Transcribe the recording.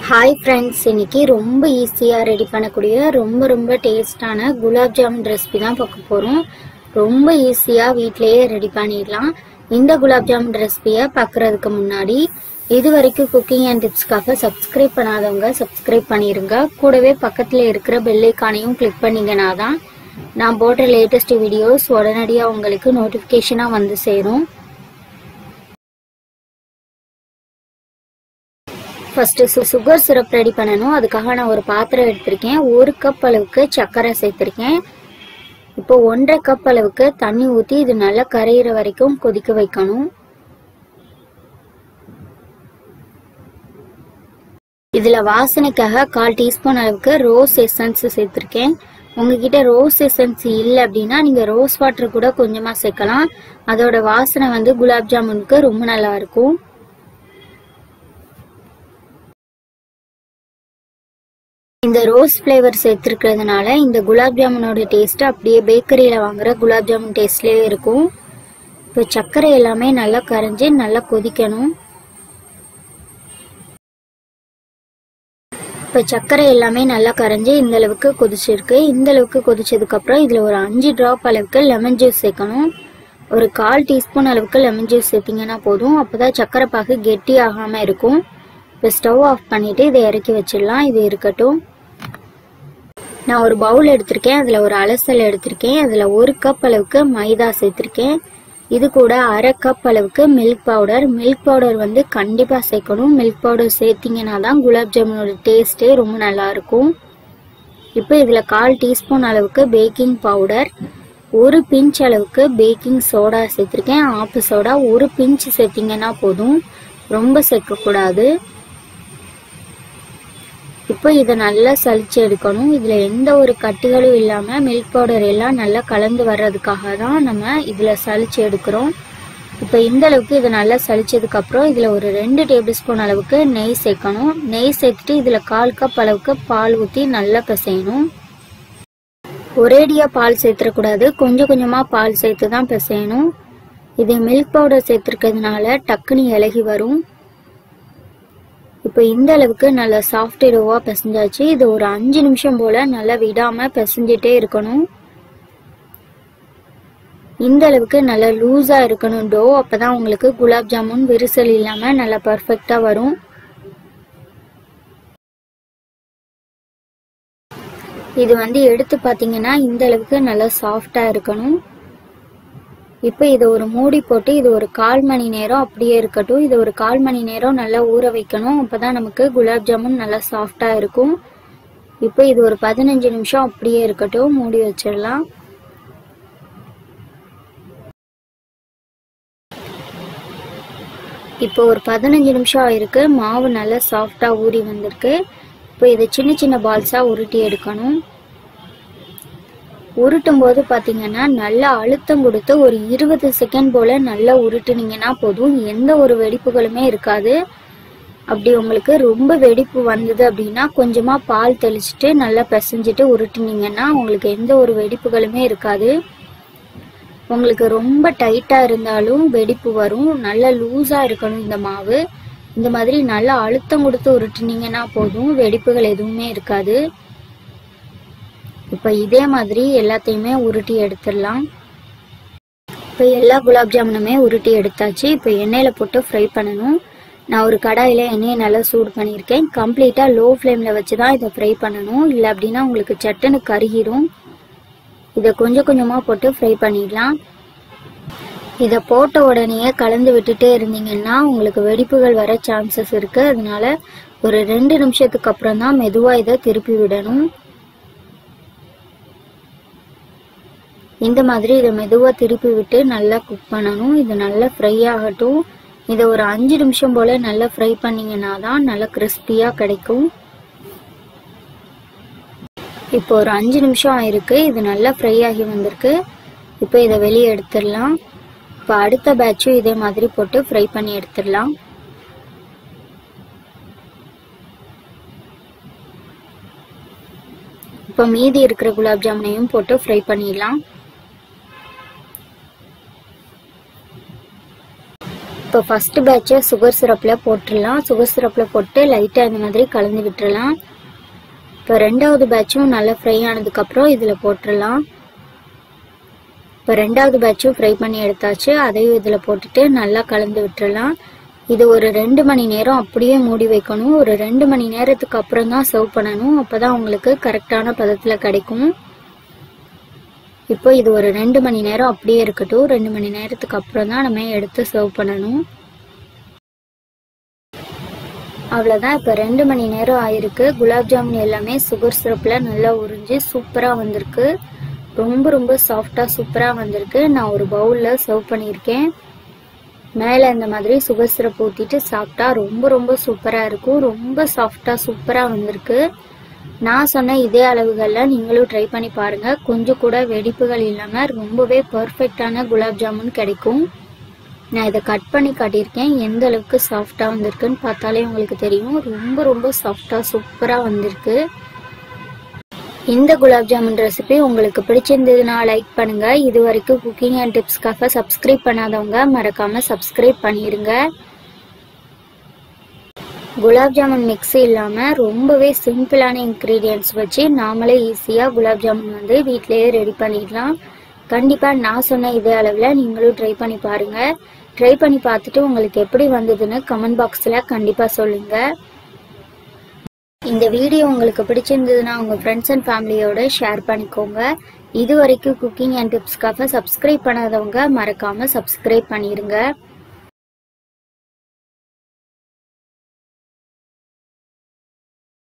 hi friends இன்னைக்கு ரொம்ப ஈஸியாக ரெடி பண்ணக்கூடிய ரொம்ப ரொம்ப டேஸ்டான குலாப் ஜாமுன் ரெசிபி தான் பார்க்க போகிறோம் ரொம்ப ஈஸியாக வீட்டிலேயே ரெடி பண்ணிடலாம் இந்த குலாப் ஜாமுன் ரெசிபியை பார்க்குறதுக்கு முன்னாடி இது வரைக்கும் குக்கிங் அண்ட் டிப்ஸ்க்காக சப்ஸ்கிரைப் பண்ணாதவங்க சப்ஸ்கிரைப் பண்ணிடுங்க கூடவே பக்கத்தில் இருக்கிற பெல்லைக்கானையும் கிளிக் பண்ணிங்கன்னா தான் நான் போடுற லேட்டஸ்ட் வீடியோஸ் உடனடியாக உங்களுக்கு நோட்டிஃபிகேஷனாக வந்து சேரும் ஃபர்ஸ்ட் சுகர் சிரப் ரெடி பண்ணணும் அதுக்காக நான் ஒரு பாத்திரம் எடுத்திருக்கேன் ஒரு கப் அளவுக்கு சர்க்கரை சேர்த்திருக்கேன் இப்போ ஒன்றரை கப் அளவுக்கு தண்ணி ஊற்றி இது நல்லா கரையிற வரைக்கும் கொதிக்க வைக்கணும் இதுல வாசனைக்காக கால் டீஸ்பூன் அளவுக்கு ரோஸ் எசன்ஸ் சேர்த்திருக்கேன் உங்ககிட்ட ரோஸ் எசன்ஸ் இல்லை அப்படின்னா நீங்க ரோஸ் வாட்டர் கூட கொஞ்சமா சேர்க்கலாம் அதோட வாசனை வந்து குலாப் ஜாமுனுக்கு ரொம்ப நல்லா இருக்கும் இந்த ரோஸ் ஃப்ளேவர் சேர்த்துருக்கிறதுனால இந்த குலாப் ஜாமுனோட டேஸ்ட் அப்படியே பேக்கரியில் வாங்குற குலாப் ஜாமுன் டேஸ்ட்லேயே இருக்கும் இப்போ சர்க்கரை எல்லாமே நல்லா கரைஞ்சி நல்லா கொதிக்கணும் இப்போ சர்க்கரை எல்லாமே நல்லா கரைஞ்சி இந்த அளவுக்கு கொதிச்சிருக்கு இந்த அளவுக்கு கொதிச்சதுக்கு அப்புறம் இதில் ஒரு அஞ்சு ட்ராப் அளவுக்கு லெமன் ஜூஸ் சேர்க்கணும் ஒரு கால் டீஸ்பூன் அளவுக்கு லெமன் ஜூஸ் சேர்த்திங்கன்னா போதும் அப்போதான் சர்க்கரை பாகு கெட்டி ஆகாமல் இருக்கும் இப்போ ஸ்டவ் ஆஃப் பண்ணிட்டு இதை இறக்கி வச்சிடலாம் இது இருக்கட்டும் நான் ஒரு பவுல் எடுத்திருக்கேன் அதில் ஒரு அலசல் எடுத்திருக்கேன் அதில் ஒரு கப் அளவுக்கு மைதா சேர்த்திருக்கேன் இது கூட அரை கப் அளவுக்கு மில்க் பவுடர் மில்க் பவுடர் வந்து கண்டிப்பாக சேர்க்கணும் மில்க் பவுடர் சேர்த்திங்கன்னா தான் குலாப் ஜாமுனோட டேஸ்ட்டே ரொம்ப நல்லா இருக்கும் இப்போ இதில் கால் டீஸ்பூன் அளவுக்கு பேக்கிங் பவுடர் ஒரு பிஞ்ச் அளவுக்கு பேக்கிங் சோடா சேர்த்திருக்கேன் ஆப்பு சோடா ஒரு பிஞ்ச் சேர்த்திங்கன்னா போதும் ரொம்ப சேர்க்கக்கூடாது இப்போ இதை நல்லா சலிச்சு எடுக்கணும் இதில் எந்த ஒரு கட்டிகளும் இல்லாமல் மில்க் பவுடர் எல்லாம் நல்லா கலந்து வர்றதுக்காக தான் நம்ம இதில் சலிச்சு எடுக்கிறோம் இப்போ இந்த அளவுக்கு இதை நல்லா சலிச்சதுக்கப்புறம் இதில் ஒரு ரெண்டு டேபிள் ஸ்பூன் அளவுக்கு நெய் சேர்க்கணும் நெய் சேர்த்துட்டு இதில் கால் கப் அளவுக்கு பால் ஊற்றி நல்லா பிசையணும் ஒரேடியாக பால் சேர்த்துடக்கூடாது கொஞ்சம் கொஞ்சமாக பால் சேர்த்து தான் பிசையணும் இது மில்க் பவுடர் சேர்த்துருக்கிறதுனால டக்குன்னு இலகி வரும் இப்போ இந்த அளவுக்கு நல்லா சாஃப்ட் டோவாக பிசைஞ்சாச்சு இது ஒரு அஞ்சு நிமிஷம் போல் நல்லா விடாமல் பிசைஞ்சிட்டே இருக்கணும் இந்த அளவுக்கு நல்லா லூஸாக இருக்கணும் டோ அப்போ தான் உங்களுக்கு குலாப் ஜாமுன் விரிசல் இல்லாமல் நல்லா பர்ஃபெக்டாக வரும் இது வந்து எடுத்து பார்த்தீங்கன்னா இந்த அளவுக்கு நல்லா சாஃப்டாக இருக்கணும் இப்போ இதை ஒரு மூடி போட்டு இது ஒரு கால் மணி நேரம் அப்படியே இருக்கட்டும் இது ஒரு கால் மணி நேரம் நல்லா ஊற வைக்கணும் அப்பதான் நமக்கு குலாப் ஜாமுன் நல்லா சாஃப்டா இருக்கும் இப்போ இது ஒரு பதினஞ்சு நிமிஷம் அப்படியே இருக்கட்டும் மூடி வச்சிடலாம் இப்போ ஒரு பதினஞ்சு நிமிஷம் ஆயிருக்கு மாவு நல்லா சாஃப்டா ஊறி வந்திருக்கு இப்போ இதை சின்ன சின்ன பால்ஸா உருட்டி எடுக்கணும் உருட்டும் போது பார்த்தீங்கன்னா நல்லா அழுத்தம் கொடுத்து ஒரு இருபது செகண்ட் போல நல்லா உருட்டுனீங்கன்னா போதும் எந்த ஒரு வெடிப்புகளுமே இருக்காது அப்படி உங்களுக்கு ரொம்ப வெடிப்பு வந்தது அப்படின்னா கொஞ்சமா பால் தெளிச்சுட்டு நல்லா பிசைஞ்சிட்டு உருட்டுனீங்கன்னா உங்களுக்கு எந்த ஒரு வெடிப்புகளுமே இருக்காது உங்களுக்கு ரொம்ப டைட்டா இருந்தாலும் வெடிப்பு வரும் நல்லா லூஸா இருக்கணும் இந்த மாவு இந்த மாதிரி நல்லா அழுத்தம் கொடுத்து உருட்டுனீங்கன்னா போதும் வெடிப்புகள் எதுவுமே இருக்காது இப்போ இதே மாதிரி எல்லாத்தையுமே உருட்டி எடுத்துடலாம் இப்போ எல்லா குலாப் ஜாமுனுமே உருட்டி எடுத்தாச்சு இப்போ எண்ணெயில் போட்டு ஃப்ரை பண்ணணும் நான் ஒரு கடாயில் எண்ணெயை நல்லா சூடு பண்ணியிருக்கேன் கம்ப்ளீட்டாக லோ ஃப்ளேமில் வச்சு தான் இதை ஃப்ரை பண்ணணும் இல்லை அப்படின்னா உங்களுக்கு சட்டுன்னு கருகிரும் இதை கொஞ்சம் கொஞ்சமாக போட்டு ஃப்ரை பண்ணிடலாம் இதை போட்ட உடனேயே கலந்து விட்டுட்டே இருந்தீங்கன்னா உங்களுக்கு வெடிப்புகள் வர சான்சஸ் இருக்குது அதனால ஒரு ரெண்டு நிமிஷத்துக்கு அப்புறம் தான் மெதுவாக இதை திருப்பி விடணும் இந்த மாதிரி இதை மெதுவாக திருப்பி விட்டு நல்லா குக் பண்ணணும் இது நல்லா ஃப்ரை ஆகட்டும் இதை ஒரு அஞ்சு நிமிஷம் போல் நல்லா ஃப்ரை பண்ணிங்கன்னா தான் நல்லா கிறிஸ்பியாக கிடைக்கும் இப்போ ஒரு அஞ்சு நிமிஷம் ஆயிருக்கு இது நல்லா ஃப்ரை ஆகி வந்திருக்கு இப்போ இதை வெளியே எடுத்துடலாம் இப்போ அடுத்த பேட்சும் இதே மாதிரி போட்டு ஃப்ரை பண்ணி எடுத்துடலாம் இப்போ மீதி இருக்கிற குலாப் ஜாமுனையும் போட்டு ஃப்ரை பண்ணிடலாம் இப்போ இப்போ ஃபர்ஸ்ட் பேட்சை சுகர் சிரப்பில் போட்டுடலாம் சுகர் சிரப்பில் போட்டு லைட்டாக இந்த மாதிரி கலந்து விட்டுறலாம் இப்போ ரெண்டாவது பேட்சும் நல்லா ஃப்ரை ஆனதுக்கப்புறம் இதில் போட்டுடலாம் இப்போ ரெண்டாவது பேட்சும் ஃப்ரை பண்ணி எடுத்தாச்சு அதையும் இதில் போட்டுட்டு நல்லா கலந்து விட்டுறலாம் இது ஒரு ரெண்டு மணி நேரம் அப்படியே மூடி வைக்கணும் ஒரு ரெண்டு மணி நேரத்துக்கு அப்புறம் தான் சர்வ் பண்ணணும் அப்போ தான் உங்களுக்கு கரெக்டான பதத்தில் கிடைக்கும் இப்போ இது ஒரு ரெண்டு மணி நேரம் அப்படியே இருக்கட்டும் ரெண்டு மணி நேரத்துக்கு அப்புறம் தான் நம்ம எடுத்து சர்வ் பண்ணணும் அவ்வளோதான் இப்போ ரெண்டு மணி நேரம் ஆயிருக்கு குலாப் ஜாமுன் எல்லாமே சுகர் சிரப்பில் நல்லா உறிஞ்சி சூப்பராக வந்திருக்கு ரொம்ப ரொம்ப சாஃப்டாக சூப்பராக வந்திருக்கு நான் ஒரு பவுலில் சர்வ் பண்ணியிருக்கேன் மேலே இந்த மாதிரி சுகர் சிரப் ஊற்றிட்டு சாப்பிட்டா ரொம்ப ரொம்ப சூப்பராக இருக்கும் ரொம்ப சாஃப்டாக சூப்பராக வந்திருக்கு நான் சொன்ன இதே அளவுகளில் நீங்களும் ட்ரை பண்ணி பாருங்கள் கொஞ்சம் கூட வெடிப்புகள் இல்லாமல் ரொம்பவே பர்ஃபெக்டான குலாப் ஜாமுன் கிடைக்கும் நான் இதை கட் பண்ணி காட்டியிருக்கேன் எந்த அளவுக்கு சாஃப்டாக வந்திருக்குன்னு பார்த்தாலே உங்களுக்கு தெரியும் ரொம்ப ரொம்ப சாஃப்டாக சூப்பராக வந்திருக்கு இந்த குலாப் ஜாமுன் ரெசிபி உங்களுக்கு பிடிச்சிருந்ததுன்னா லைக் பண்ணுங்க இது வரைக்கும் குக்கிங் அண்ட் டிப்ஸ்க்காக சப்ஸ்கிரைப் பண்ணாதவங்க மறக்காம சப்ஸ்கிரைப் பண்ணிருங்க குலாப் ஜாமுன் மிக்ஸ் இல்லாமல் ரொம்பவே சிம்பிளான இன்க்ரீடியன்ட்ஸ் வச்சு நாமளே ஈஸியாக குலாப் ஜாமுன் வந்து வீட்டிலேயே ரெடி பண்ணிடலாம் கண்டிப்பாக நான் சொன்ன இதே அளவில் நீங்களும் ட்ரை பண்ணி பாருங்கள் ட்ரை பண்ணி பார்த்துட்டு உங்களுக்கு எப்படி வந்ததுன்னு கமெண்ட் பாக்ஸில் கண்டிப்பாக சொல்லுங்கள் இந்த வீடியோ உங்களுக்கு பிடிச்சிருந்ததுன்னா உங்கள் ஃப்ரெண்ட்ஸ் அண்ட் ஃபேமிலியோட ஷேர் பண்ணிக்கோங்க இது வரைக்கும் குக்கிங் அண்ட் டிப்ஸ்க்காக சப்ஸ்கிரைப் பண்ணாதவங்க மறக்காமல் சப்ஸ்கிரைப் பண்ணிடுங்க